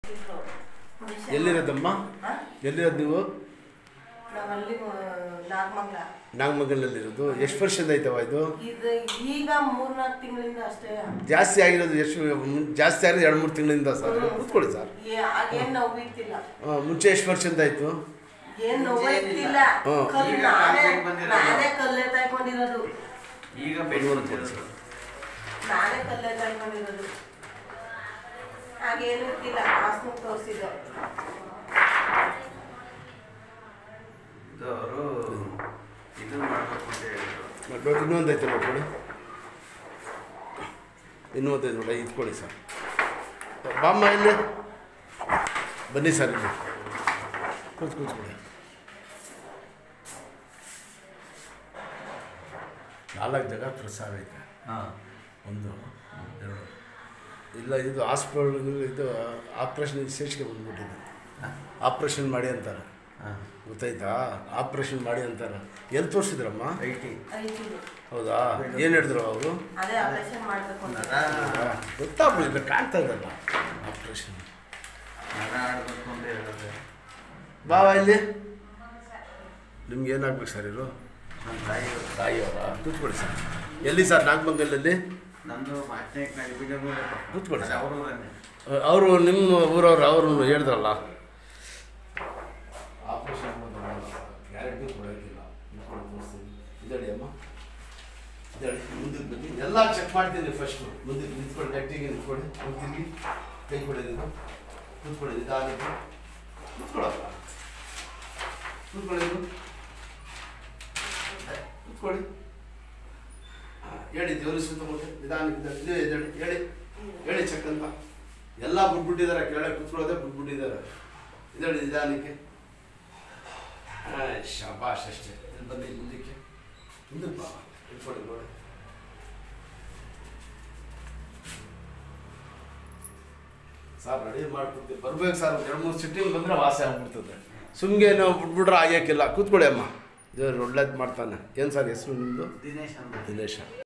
ಎಲ್ಲಿರೋದಮ್ಮ ಎಲ್ಲಿರೋದು ನೀವು ನಾವಲ್ಲಿ ನಾಗಮಂಗ್ಲ ನಾಗಮಂಗಲಲ್ಲಿರೋದು ಎಷ್ಟು ವರ್ಷದಿಂದ ಐತವ ಇದು ಇದು ಈಗ ಮೂರ್ನಾಲ್ಕು ತಿಂಗಳಿಂದ ಅಷ್ಟೇ ಜಾಸ್ತಿ ಆಗಿರೋದು ಎಷ್ಟು ಮುಂ- ಜಾಸ್ತಿ ಆಗಿರೋದು ಎರಡು ಮೂರು ತಿಂಗಳಿಂದ ಸರ್ ಕೂತ್ಕೊಳ್ಳಿ ಸರ್ ಏ- ಆಗೇನ್ ನೋವು ಇತ್ತಿಲ್ಲ ಆ, ಮುಂಚೆ ಎಷ್ಟು ವರ್ಷದಿಂದ ಆಯಿತು ಏನ್ ನೋವು ಇತ್ತಿಲ್ಲ ಹ್ಮ್. ಕಲ್ಲು ಈಗ ನಾನೇ ನಾಲ್ಕೈದು ಬಂದಿರೋದು. ನಾನೇ ಕಲ್ಲೇ ತಗೊಂಡಿರೋದು ಈಗ ಬೆಂಗಳೂರು ನಾನೇ ಕಲ್ಲೇ ತಗೊಂಡಿರೋದು ಹಾಗೇನು ಇತ್ತಿಲ್ಲ ಹಾಸ್ನು ತೋರಿಸಿದ್ದು ಇದು ಅವರು ಇದು ಮಾಡ್ಬೇಕು ಅಂತ ಹೇಳಿದ್ರು ನೋಡಿ ಇನ್ನೊಂದು ಐತೆ ನೋಡ್ಕೊಳ್ಳಿ ಇನ್ನೊಂದು ಐತೆ ನೋಡಿ ಇದ್ಕೊಳ್ಳಿ ಸರ್ ಬಾಮ್ಮ ಇಲ್ಲಿ ಬನ್ನಿ ಸರ್ ಇಲ್ಲಿ ಕೂತ್ ಕೂತ್ಕೊಳ್ಳಿ ನಾಲ್ಕು ಜಾಗ ಪ್ರಸಾರ ಐತೆ ಹಾಂ ಒಂದು ಎರಡು ಇಲ್ಲ ಇದು ಹಾಸ್ಪಿಟಲ್ ಇದು ಆಪ್ರೇಷನ್ ವಿಶೇಷಕ್ಕೆ ಬಂದ್ಬಿಟ್ಟಿದೆ ಆಪ್ರೇಷನ್ ಮಾಡಿ ಅಂತಾರೆ ಹಾಂ ಗೊತ್ತಾಯ್ತಾ ಆಪ್ರೇಷನ್ ಮಾಡಿ ಅಂತಾರೆ ಎಲ್ಲಿ ತೋರಿಸಿದ್ರಮ್ಮ ಐ ಟಿ ಐತಿದು ಹೌದಾ ಏನು ಹೇಳಿದ್ರು ಅವರು ಅದೇ ಆಪರೇಷನ್ ಮಾಡ್ಬೇಕು ಅಂತ ನರ ಗೊತ್ತಾಗ್ಬಿಟ್ಟಿಲ್ಲ ಕಾಣ್ತಾ ಇದ್ದಲ್ಲ ಆಪ್ರೇಷನ್ ನರ ಆಡ್ಬೇಕು ಅಂತ ಹೇಳಿದ್ರೆ ಬಾವ ಇಲ್ಲಿ ನಿಮ್ಗೆ ಏನಾಗ್ಬೇಕು ಸರ್ ಇವರು ನಮ್ಮ ತಾಯಿಯವರು ತಾಯಿಯವರ ಕೂತ್ಕೊಳ್ಳಿ ಸರ್ ಎಲ್ಲಿ ಸರ್ ನಾಗಮಂಗಲಲ್ಲಿ ನಮ್ಮದು ಮಾಚನೇಕ್ನಲ್ಲಿ ಬಿಜಾಪುರ ಕೂತ್ಕೊಳ್ಳಿ ಸರ್. ಅವರು ಊರನ್ನೇ ಅವರು ನಿಮ್ಮ ಊರವ್ರು ಅವರು ಹೇಳಿದ್ರಲ್ಲ ಆಪರೇಷನ್ ಗ್ಯಾರಂಟಿ ಕೊಡೋಕ್ಕಿಲ್ಲ ಇದಳಿ ಅಮ್ಮ ಇದಳಿ ಮುಂದಕ್ಕೆ ಬನ್ನಿ ಎಲ್ಲ ಚೆಕ್ ಮಾಡ್ತೀನಿ ಫಸ್ಟು ಮುಂದಕ್ಕೆ ನಿಂತ್ಕೊಳ್ಳಿ ಗಟ್ಟಿಗೆ ನಿಂತ್ಕೊಳ್ಳಿ ತಿರುಗಿ ಕೈ ಕೊಡೋದಿದ್ದು ಕೂತ್ಕೊಳ್ಳಿ ನಿಧಾನಕ್ಕೆ ಕೂತ್ಕೊಳ್ಳಪ್ಪ ಕೂತ್ಕೊಳ್ಳಿ ಕೂತ್ಕೊಳ್ಳಿ ಹಾ, ಹೇಳಿ ದೇವ್ರ ಸುತ್ತಮುತ್ತ ನಿಧಾನಕ್ಕೆ ಇದೇ ಎದ್ದೇಳಿ ಹೇಳಿ ಹೇಳಿ ಚೆಕ್ ಅಂತ ಎಲ್ಲ ಬಿಟ್ಬಿಟ್ಟಿದ್ದಾರೆ ಕೆಳಗೆ ಕೂತ್ಕೊಳ್ಳೋದೇ ಬಿಟ್ಬಿಟ್ಟಿದ್ದಾರೆ ಇದೇಳಿ ನಿಧಾನಕ್ಕೆ ಹಾಂ ಶಬಾಷ್ ಅಷ್ಟೇ ಇಲ್ಲಿ ಬಂದು ಇಲ್ಲಿ ಮುಂದಕ್ಕೆ ಮುಂದಕ್ಕೆ ಬಾ ಇಟ್ಕೊಳ್ಳಿ ನೋಡಿ ಸರ್ ರೆಡಿ ಮಾಡ್ಕೊಡ್ತೀವಿ ಬರ್ಬೇಕು ಸರ್ ಒಂದು ಎರಡು ಮೂರು ಸಿಟ್ಟಿಂಗ್ ಬಂದರೆ ವಾಸಿ ಆಗ್ಬಿಡ್ತದೆ ಸುಮ್ಗೆ ನಾವು ಬಿಟ್ಬಿಟ್ರೆ ಆಗ್ಯಾಕಿಲ್ಲ ಕೂತ್ಕೊಳ್ಳಿ ಅಮ್ಮ ದೇವ್ರು ಒಳ್ಳೇದು ಮಾಡ್ತಾನೆ ಏನು ಸರ್ ಹೆಸರು ನಿಮ್ಮದು ದಿನೇಶ್ ಅಂತ ದಿನೇಶ